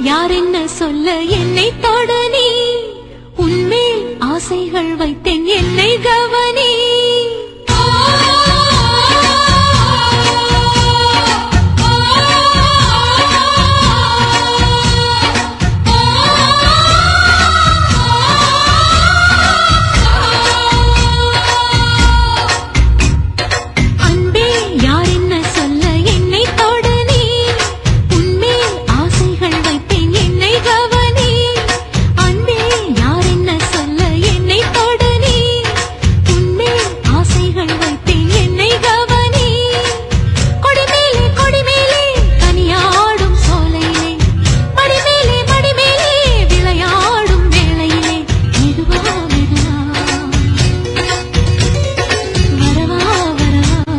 யார் என்ன சொல்ல என்னை தொட நீ உன்மேல் ஆசைகள் வைத்தேன் என்னை கவனி அன்பே யார் என்ன சொல்ல என்னை தொட நீ உன்மேல் ஆசைகள் வைத்தேன் என்னை கவனி அன்பே யார் என்ன சொல்ல என்னை தொட நீ உன்மேல் ஆசைகள் வைத்தேன் என்னை கவனி கொடிமேலே கொடிமேலே கனியாடும் சோலையிலே மடிமேலே மடிமேலே விளையாடும் வேளையிலே மெதுவா மெதுவா வரவா வரவா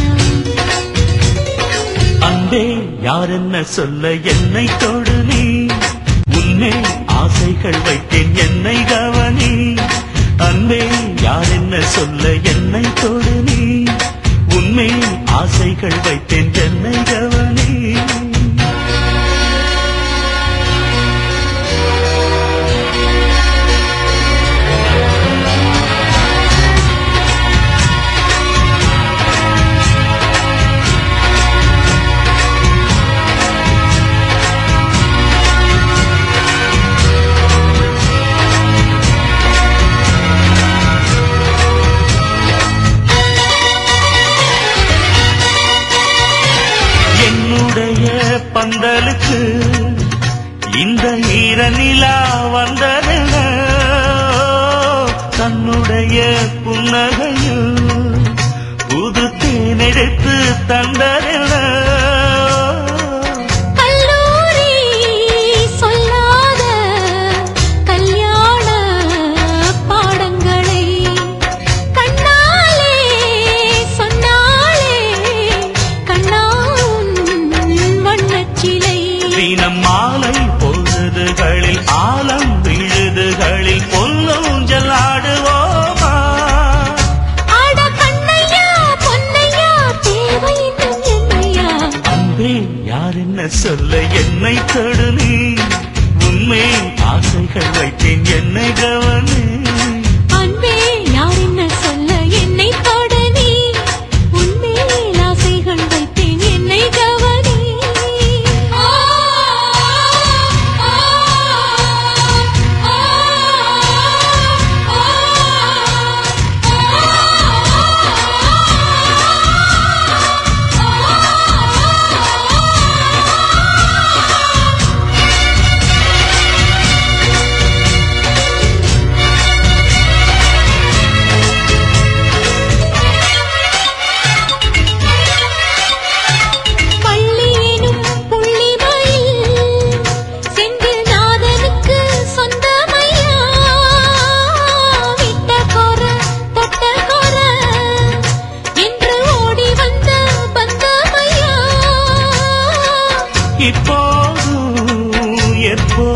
அன்பே யார் என்ன சொல்ல என்னை தொடு நீ உன்னை ஆசைகள் வைத்தேன் என்னை கவனி அன்பே யார் என்ன சொல்ல என்னை தொடு நீ உன்னை ஆசைகள் வைத்தேன் என்னை கவனி என்னுடைய பந்தலுக்கு இந்த ஈர நிலா வந்ததென தன்னுடைய புன்னகையில் புது தேனெடுத்து தந்ததென கல்லூரி சொல்லாத கல்யாண பாடங்களை கண்ணாலே சொன்னாலே கண்ணான் வண்ணச்சிலை தினம் மாலை பொழுதுகளில் ஆலம் விழுதுகளில் பொல்லூஞ்சல் ஆடுவோமா அட கண்ணையா பொன்னையா தேவை இன்னும் என்னையா அன்பே யார் என்ன சொல்ல என்னை தொடு நீ உண்மை ஆசைகள் வைத்தேன் என்னை கவனி அன்பே யார் என்ன சொல்ல என்னை தொட நீ உன்மேல் ஆசைகள் வைத்தேன் என்னை கவனி பள்ளியெனும் புள்ளிமயில் செந்தில் நாதனுக்கு சொந்தமையா விட்ட கொர தொட்ட கொர என்று ஓடி வந்த பந்தமையா இப்போதும் எப்போ